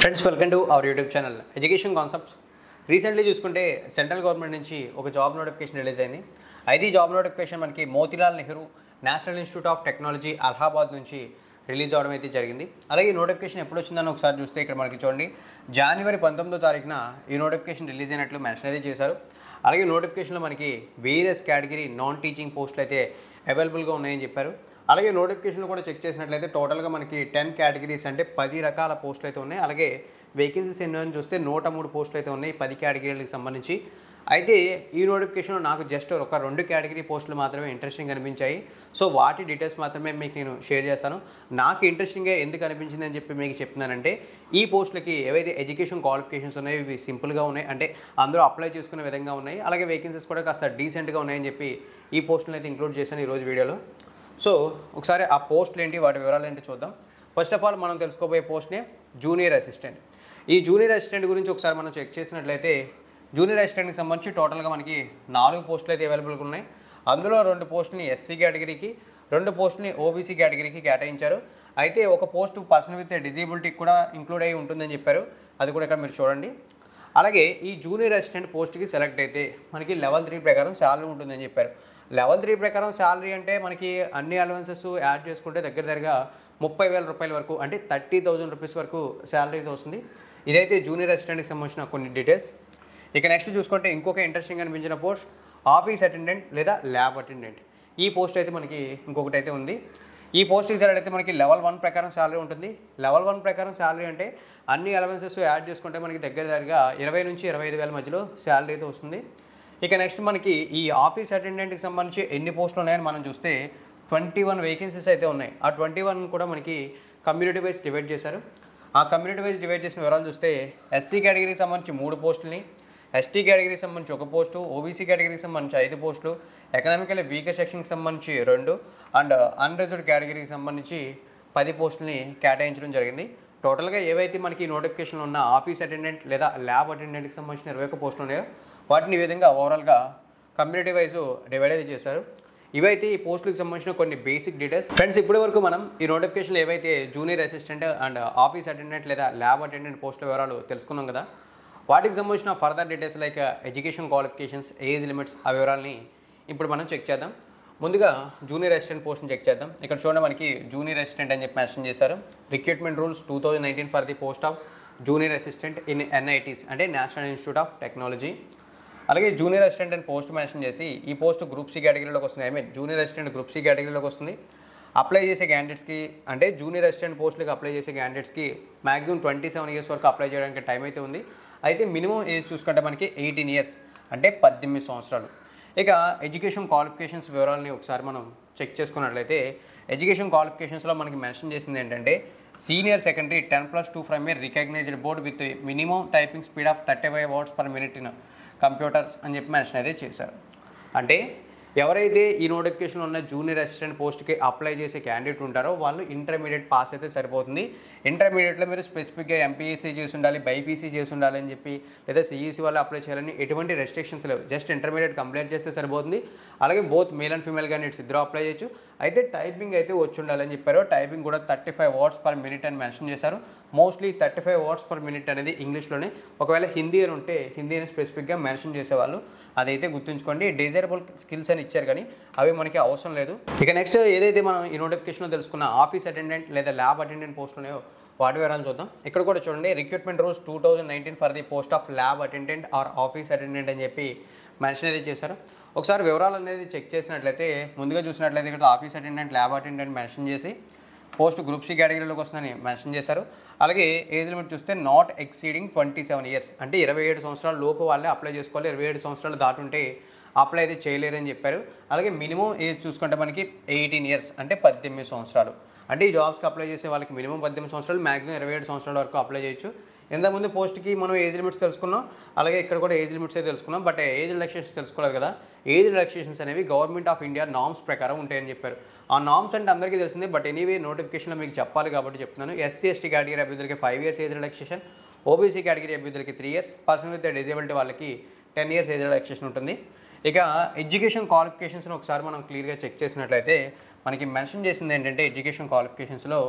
friends welcome to our YouTube channel education concepts recently చూసుకుంటే central government నుంచి ఒక job notification release అయింది అయితే ఈ జాబ్ నోటిఫికేషన్ మనకి Motilal Nehru National Institute of Technology Allahabad నుంచి రిలీజ్ అవడం అయితే జరిగింది అలాగే ఈ నోటిఫికేషన్ ఎప్పుడు వచ్చిందని ఒకసారి చూస్తే ఇక్కడ మనకి చూడండి జనవరి పంతొమ్మిదో తారీఖున ఈ నోటిఫికేషన్ రిలీజ్ అయినట్లు మెన్షన్ అయితే చేశారు అలాగే నోటిఫికేషన్లో మనకి వేరియస్ కేటగిరీ నాన్ టీచింగ్ పోస్టులు అయితే అవైలబుల్గా ఉన్నాయని చెప్పారు అలాగే నోటిఫికేషన్లో కూడా చెక్ చేసినట్లయితే టోటల్గా మనకి టెన్ కేటగిరీస్ అంటే పది రకాల పోస్టులు అయితే ఉన్నాయి అలాగే వేకెన్సీస్ ఎన్నో అని చూస్తే నూట మూడు పోస్టులు అయితే ఉన్నాయి పది కేటగిరీలకు సంబంధించి అయితే ఈ నోటిఫికేషన్లో నాకు జస్ట్ ఒక రెండు కేటగిరీ పోస్టులు మాత్రమే ఇంట్రెస్టింగ్ అనిపించాయి సో వాటి డీటెయిల్స్ మాత్రమే మీకు నేను షేర్ చేస్తాను నాకు ఇంట్రెస్టింగ్గా ఎందుకు అనిపించింది అని చెప్పి మీకు చెప్తున్నానంటే ఈ పోస్టులకి ఏవైతే ఎడ్యుకేషన్ క్వాలిఫికేషన్స్ ఉన్నాయో ఇవి సింపుల్గా ఉన్నాయి అంటే అందరూ అప్లై చేసుకునే విధంగా ఉన్నాయి అలాగే వేకెన్సీస్ కూడా కాస్త డీసెంట్గా ఉన్నాయని చెప్పి ఈ పోస్టులను అయితే ఇంక్లూడ్ చేశాను ఈరోజు వీడియోలో సో ఒకసారి ఆ పోస్టులు ఏంటి వాటి వివరాలు ఏంటి చూద్దాం ఫస్ట్ ఆఫ్ ఆల్ మనం తెలుసుకోబోయే పోస్ట్నే జూనియర్ అసిస్టెంట్ ఈ జూనియర్ అసిస్టెంట్ గురించి ఒకసారి మనం చెక్ చేసినట్లయితే జూనియర్ అసిస్టెంట్కి సంబంధించి టోటల్గా మనకి నాలుగు పోస్టులు అయితే అవైలబుల్గా ఉన్నాయి అందులో రెండు పోస్టుని ఎస్సీ కేటగిరీకి రెండు పోస్టుని ఓబీసీ కేటగిరీకి కేటాయించారు అయితే ఒక పోస్ట్ పర్సన్ విత్ డిజేబిలిటీకి కూడా ఇంక్లూడ్ అయి ఉంటుందని చెప్పారు అది కూడా ఇక్కడ మీరు చూడండి అలాగే ఈ జూనియర్ అసిస్టెంట్ పోస్ట్కి సెలెక్ట్ అయితే మనకి లెవెల్ త్రీ ప్రకారం శాలరీ ఉంటుందని చెప్పారు లెవెల్ త్రీ ప్రకారం శాలరీ అంటే మనకి అన్ని అలవెన్సెస్ యాడ్ చేసుకుంటే దగ్గర దగ్గరగా ముప్పై వేల రూపాయల వరకు అంటే థర్టీ థౌజండ్ రూపీస్ వరకు శాలరీ అయితే వస్తుంది ఇదైతే జూనియర్ అసిస్టెంట్కి సంబంధించిన కొన్ని డీటెయిల్స్ ఇక నెక్స్ట్ చూసుకుంటే ఇంకొక ఇంట్రెస్టింగ్ అనిపించిన పోస్ట్ ఆఫీస్ అటెండెంట్ లేదా ల్యాబ్ అటెండెంట్ ఈ పోస్ట్ అయితే మనకి ఇంకొకటి అయితే ఉంది ఈ పోస్ట్కి సెలెక్ట్ అయితే మనకి లెవెల్ వన్ ప్రకారం శాలరీ ఉంటుంది లెవెల్ వన్ ప్రకారం శాలరీ అంటే అన్ని అలవెన్సెస్ యాడ్ చేసుకుంటే మనకి దగ్గర దగ్గరగా ఇరవై నుంచి ఇరవై ఐదు వేల మధ్యలో శాలరీ అయితే వస్తుంది ఇక నెక్స్ట్ మనకి ఈ ఆఫీస్ అటెండెంట్కి సంబంధించి ఎన్ని పోస్టులు ఉన్నాయని మనం చూస్తే ట్వంటీ వన్ వేకెన్సీస్ అయితే ఉన్నాయి ఆ ట్వంటీ వన్ కూడా మనకి కమ్యూనిటీ వైజ్ డివైడ్ చేశారు ఆ కమ్యూనిటీ వైజ్ డివైడ్ చేసిన వివరాలు చూస్తే ఎస్సీ కేటగిరీకి సంబంధించి మూడు పోస్టులని ఎస్టీ కేటగిరీకి సంబంధించి ఒక పోస్టు ఓబీసీ కేటగిరీకి సంబంధించి ఐదు పోస్టులు ఎకనామికల్ వీకర్ సెక్షన్కి సంబంధించి రెండు అండ్ అన్రిజర్వ్డ్ కేటగిరీకి సంబంధించి పది పోస్టులని కేటాయించడం జరిగింది టోటల్గా ఏవైతే మనకి నోటిఫికేషన్లో ఉన్న ఆఫీస్ అటెండెంట్ లేదా ల్యాబ్ అటెండెంట్కి సంబంధించిన ఇరవై ఒక్క పోస్టులు ఉన్నాయో వాటిని ఈ విధంగా ఓవరాల్గా కమ్యూనిటీ వైజ్ డివైడ్ అయితే చేశారు ఇవైతే ఈ పోస్టులకు సంబంధించిన కొన్ని బేసిక్ డీటెయిల్స్ ఫ్రెండ్స్ ఇప్పటి వరకు మనం ఈ నోటిఫికేషన్లో ఏవైతే junior assistant and office attendant లేదా ల్యాబ్ అటెండెంట్ పోస్టుల వివరాలు తెలుసుకున్నాం కదా వాటికి సంబంధించిన further details like education qualifications age limits ఆ వివరాలని ఇప్పుడు మనం చెక్ చేద్దాం ముందుగా జూనియర్ అసిస్టెంట్ పోస్ట్ని చెక్ చేద్దాం ఇక్కడ చూడండి మనకి జూనియర్ అసిస్టెంట్ అని చెప్పి మెన్షన్ చేశారు recruitment rules two thousand nineteen for the post of junior assistant in NITs అంటే నేషనల్ ఇన్స్టిట్యూట్ ఆఫ్ టెక్నాలజీ అలాగే జూనియర్ అసిస్టెంట్ అని పోస్ట్ మెన్షన్ చేసి ఈ పోస్ట్ గ్రూప్ సి కేటగిరీలోకి వస్తుంది I mean junior assistant group C కేటగిరీలోకి వస్తుంది అప్లై చేసే క్యాండిడేట్స్కి అంటే జూనియర్ అసిస్టెంట్ పోస్టులకు అప్లై చేసే క్యాండిడేట్స్కి మాక్సిమం ట్వంటీ సెవెన్ ఇయర్స్ వరకు అప్లై చేయడానికి టైం అయితే ఉంది అయితే మినిమం ఏజ్ చూసుకుంటే మనకి ఎయిటీన్ ఇయర్స్ అంటే పద్దెనిమిది సంవత్సరాలు ఇక ఎడ్యుకేషన్ క్వాలిఫికేషన్స్ వివరాలని ఒకసారి మనం చెక్ చేసుకున్నట్లయితే ఎడ్యుకేషన్ క్వాలిఫికేషన్స్లో మనకి మెన్షన్ చేసింది ఏంటంటే senior secondary ten plus two from a recognised board with minimum typing speed of thirty five words per minute in computers అని చెప్పి మెన్షన్ అయితే చేశారు అంటే ఎవరైతే ఈ నోటిఫికేషన్లో ఉన్న జూనియర్ అసిస్టెంట్ పోస్ట్కి అప్లై చేసే క్యాండిడేట్ ఉంటారో వాళ్ళు ఇంటర్మీడియట్ పాస్ అయితే సరిపోతుంది ఇంటర్మీడియట్లో మీరు స్పెసిఫిక్గా ఎంపీఎస్సీ చేసి ఉండాలి బైపీసీ చేసి ఉండాలి అని చెప్పి లేదా సిఈసీ వాళ్ళు అప్లై చేయాలని ఎటువంటి రెస్ట్రిక్షన్స్ లేవు జస్ట్ ఇంటర్మీడియట్ కంప్లీట్ చేస్తే సరిపోతుంది అలాగే both male and female candidates ఇద్దరు అప్లై చేయొచ్చు అయితే టైపింగ్ అయితే వచ్చి ఉండాలని చెప్పారు టైపింగ్ కూడా thirty five words per minute అని మెన్షన్ చేశారు mostly thirty five words per minute అనేది ఇంగ్లీష్లోనే ఒకవేళ హిందీ అని ఉంటే హిందీ అని స్పెసిఫిక్గా మెన్షన్ చేసేవాళ్ళు అదైతే గుర్తుంచుకోండి డిజైరబుల్ స్కిల్స్ అని ఇచ్చారు కానీ అవి మనకి అవసరం లేదు ఇక నెక్స్ట్ ఏదైతే మనం ఈ నోటిఫికేషన్లో తెలుసుకున్న ఆఫీస్ అటెండెంట్ లేదా ల్యాబ్ అటెండెంట్ పోస్ట్ ఉన్నాయో వాటి వివరాలు చూద్దాం ఇక్కడ కూడా చూడండి recruitment rules two thousand nineteen for the post of lab attendant or office attendant అని చెప్పి మెన్షన్ అయితే చేశారు ఒకసారి వివరాలు అనేది చెక్ చేసినట్లయితే ముందుగా చూసినట్లయితే ఇక్కడ office attendant lab attendant mention చేసి పోస్ట్ గ్రూప్ సి కేటగిరీలోకి వస్తుందని మెన్షన్ చేశారు అలాగే ఏజ్ లిమిట్ చూస్తే not exceeding twenty seven years అంటే ఇరవై ఏడు సంవత్సరాల లోపు వాళ్ళే అప్లై చేసుకోవాలి ఇరవై ఏడు సంవత్సరాలు దాటుంటే అప్లై అయితే చేయలేరని చెప్పారు అలాగే మినిమం ఏజ్ చూసుకుంటే మనకి ఎయిటీన్ ఇయర్స్ అంటే పద్దెనిమిది సంవత్సరాలు అంటే ఈ జాబ్స్కి అప్లై చేసే వాళ్ళకి మినిమం పద్దెనిమిది సంవత్సరాలు మాక్సిమం ఇరవై ఏడు సంవత్సరాల వరకు అప్లై చేయొచ్చు ఇంతకుముందు పోస్ట్కి మనం ఏజ్ లిమిట్స్ తెలుసుకున్నాం అలాగే ఇక్కడ కూడా ఏజ్ లిమిట్స్ అయితే తెలుసుకున్నాం బట్ ఏజ్ రిలాక్సేషన్స్ తెలుసుకోలేదు కదా ఏజ్ రిలాక్సేషన్స్ అనేవి గవర్నమెంట్ ఆఫ్ ఇండియా నామ్స్ ప్రకారం ఉంటాయని చెప్పారు ఆ నామ్స్ అంటే అందరికీ తెలిసిందే బట్ ఎనీవే నోటిఫికేషన్లో మీకు చెప్పాలి కాబట్టి చెప్తున్నాను ఎస్సీ ఎస్టీ కేటగిరీ అభ్యర్థులకి five years age relaxation OBC category అభ్యర్థులకి three years person with disability వాళ్ళకి టెన్ ఇయర్స్ ఏజ్ రిలాక్సేషన్ ఉంటుంది ఇక ఎడ్యుకేషన్ క్వాలిఫికేషన్స్ని ఒకసారి మనం క్లియర్గా చెక్ చేసినట్లయితే మనకి మెన్షన్ చేసింది ఏంటంటే ఎడ్యుకేషన్ క్వాలిఫికేషన్స్లో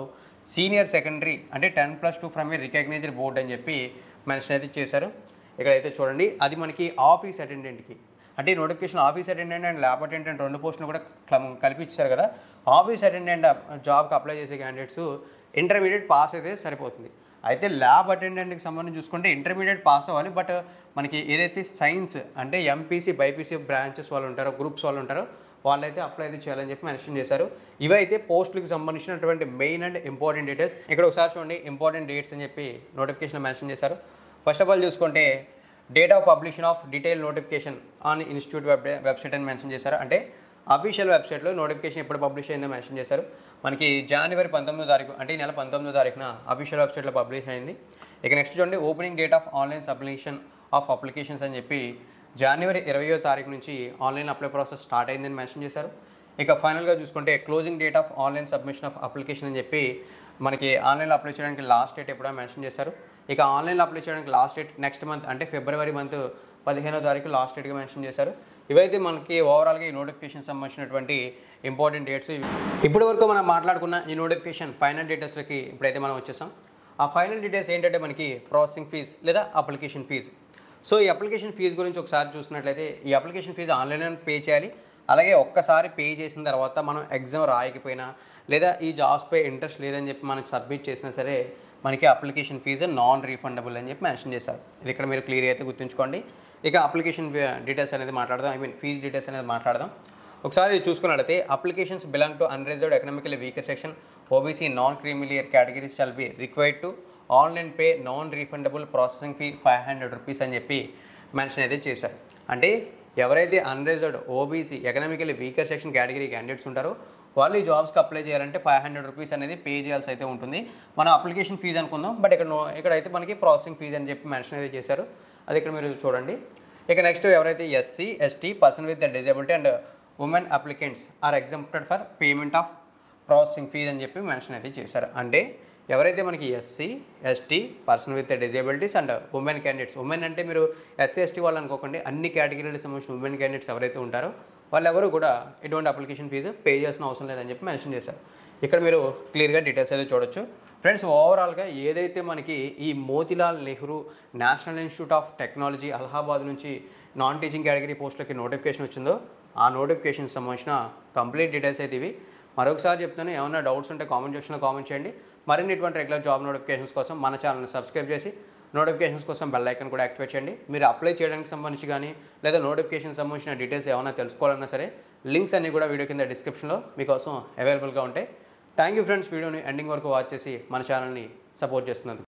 సీనియర్ సెకండరీ అంటే ten plus two from a recognised board అని చెప్పి మెన్షన్ అయితే చేశారు ఇక్కడైతే చూడండి అది మనకి ఆఫీస్ అటెండెంట్కి అంటే ఈ notification office attendant and lab attendant రెండు పోస్టులు కూడా క్లమ్- కలిపి ఇచ్చారు కదా ఆఫీస్ అటెండెంట్ జాబ్కి అప్లై చేసే క్యాండిడేట్స్ ఇంటర్మీడియట్ పాస్ అయితే సరిపోతుంది అయితే ల్యాబ్ అటెండెంట్కి సంబంధించి చూసుకుంటే ఇంటర్మీడియట్ పాస్ అవ్వాలి బట్ మనకి ఏదైతే సైన్స్ అంటే ఎంపీసీ బైపీసీ బ్రాంచెస్ వాళ్ళు ఉంటారో గ్రూప్స్ వాళ్ళు ఉంటారో వాళ్ళైతే అప్లై అయితే చేయాలని చెప్పి మెన్షన్ చేశారు ఇవైతే పోస్టులకు సంబంధించినటువంటి మెయిన్ అండ్ ఇంపార్టెంట్ డీటెయిల్స్ ఇక్కడ ఒకసారి చూడండి ఇంపార్టెంట్ డేట్స్ అని చెప్పి నోటిఫికేషన్ మెన్షన్ చేశారు ఫస్ట్ ఆఫ్ ఆల్ చూసుకుంటే date of publication of detail notification on institute web website అని మెన్షన్ చేశారు అంటే అఫీషియల్ వెబ్సైట్లో నోటిఫికేషన్ ఎప్పుడు పబ్లిష్ అయిందో మెన్షన్ చేశారు మనకి జనవరి పంతొమ్మిదో తారీఖు అంటే ఈ నెల పంతొమ్మిదో తారీఖున అఫీషియల్ వెబ్సైట్లో పబ్లిష్ అయింది ఇక నెక్స్ట్ చూడండి opening date of online submission of applications అని చెప్పి జనవరి ఇరవయో తారీఖు నుంచి ఆన్లైన్ అప్లై ప్రాసెస్ స్టార్ట్ అయిందని మెన్షన్ చేశారు ఇక ఫైనల్గా చూసుకుంటే closing date of online submission of application అని చెప్పి మనకి ఆన్లైన్లో అప్లై చేయడానికి లాస్ట్ డేట్ ఎప్పుడో మెన్షన్ చేశారు ఇక ఆన్లైన్లో అప్లై చేయడానికి లాస్ట్ డేట్ నెక్స్ట్ మంత్ అంటే ఫిబ్రవరి మంత్ పదిహేనో తారీఖు లాస్ట్ డేట్గా మెన్షన్ చేశారు ఇవైతే మనకి ఓవరాల్గా ఈ నోటిఫికేషన్ సంబంధించినటువంటి ఇంపార్టెంట్ డేట్స్ ఇప్పటి వరకు మనం మాట్లాడుకున్న ఈ నోటిఫికేషన్ ఫైనల్ డీటెయిల్స్కి ఇప్పుడైతే మనం వచ్చేసాం ఆ ఫైనల్ డీటెయిల్స్ ఏంటంటే మనకి ప్రాసెసింగ్ ఫీజ్ లేదా అప్లికేషన్ ఫీజ్ సో ఈ అప్లికేషన్ ఫీజు గురించి ఒకసారి చూసినట్లయితే ఈ అప్లికేషన్ ఫీజు ఆన్లైన్లో పే చేయాలి అలాగే ఒక్కసారి పే చేసిన తర్వాత మనం ఎగ్జామ్ రాయకపోయినా లేదా ఈ జాబ్స్పై ఇంట్రెస్ట్ లేదని చెప్పి మనం సబ్మిట్ చేసినా సరే మనకి అప్లికేషన్ ఫీజు నాన్ రీఫండబుల్ అని చెప్పి మెన్షన్ చేశారు ఇది ఇక్కడ మీరు క్లియర్ అయితే గుర్తుంచుకోండి ఇక అప్లికేషన్ డీటెయిల్స్ అనేది మాట్లాడదాం ఐ మీన్ ఫీజ్ డీటెయిల్స్ అనేది మాట్లాడదాం ఒకసారి చూసుకున్నట్లయితే applications belong to unreserved economical weaker section OBC non creamy layer categories shall be required to online pay non refundable processing fee five hundred rupees అని చెప్పి మెన్షన్ అయితే చేశారు అంటే ఎవరైతే unreserved OBC economically weaker section category candidates ఉంటారో వాళ్ళు ఈ జాబ్స్కి అప్లై చేయాలంటే ఫైవ్ హండ్రెడ్ రూపీస్ అనేది పే చేయాల్సి అయితే ఉంటుంది మనం అప్లికేషన్ ఫీజు అనుకుందాం బట్ ఇక్కడ నో- ఇక్కడైతే మనకి ప్రాసెసింగ్ ఫీజు అని చెప్పి మెన్షన్ అయితే చేశారు అది ఇక్కడ మీరు చూడండి ఇక నెక్స్ట్ ఎవరైతే SC ST person with disability and women applicants are exempted for payment of processing fees అని చెప్పి మెన్షన్ అయితే చేశారు అంటే ఎవరైతే మనకి SC ST person with disabilities and women candidates women అంటే మీరు ఎస్సీ ఎస్టీ వాళ్ళు అనుకోకండి అన్ని కేటగిరీలకు సంబంధించిన ఉమెన్ క్యాండిడేట్స్ ఎవరైతే ఉంటారో వాళ్ళెవరు కూడా ఎటువంటి అప్లికేషన్ ఫీజు పే చేయాల్సిన అవసరం లేదని చెప్పి మెన్షన్ చేశారు ఇక్కడ మీరు క్లియర్గా డీటెయిల్స్ అయితే చూడొచ్చు ఫ్రెండ్స్ ఓవరాల్గా ఏదైతే మనకి ఈ Motilal Nehru National Institute of Technology Allahabad నుంచి నాన్ టీచింగ్ కేటగిరీ పోస్టులకి నోటిఫికేషన్ వచ్చిందో ఆ నోటిఫికేషన్ సంబంధించిన కంప్లీట్ డీటెయిల్స్ అయితే ఇవి మరొకసారి చెప్తాను ఏమైనా డౌట్స్ ఉంటే కామెంట్ సెక్షన్లో కామెంట్ చేయండి మరిన్ని ఇటువంటి రెగ్యులర్ జాబ్ నోటిఫికేషన్స్ కోసం మన ఛానల్ని సబ్స్క్రైబ్ చేసి నోటిఫికేషన్స్ కోసం బెల్ ఐకన్ కూడా యాక్టివేట్ చేయండి మీరు అప్లై చేయడానికి సంబంధించి కానీ లేదా నోటిఫికేషన్ సంబంధించిన డీటెయిల్స్ ఏమైనా తెలుసుకోవాలన్నా సరే లింక్స్ అన్నీ కూడా వీడియో కింద డిస్క్రిప్షన్లో మీకోసం అవైలబుల్గా ఉంటాయి థ్యాంక్ యూ ఫ్రెండ్స్ వీడియోని ఎండింగ్ వరకు వాచ్ చేసి మన ఛానల్ని సపోర్ట్ చేస్తున్నందుకు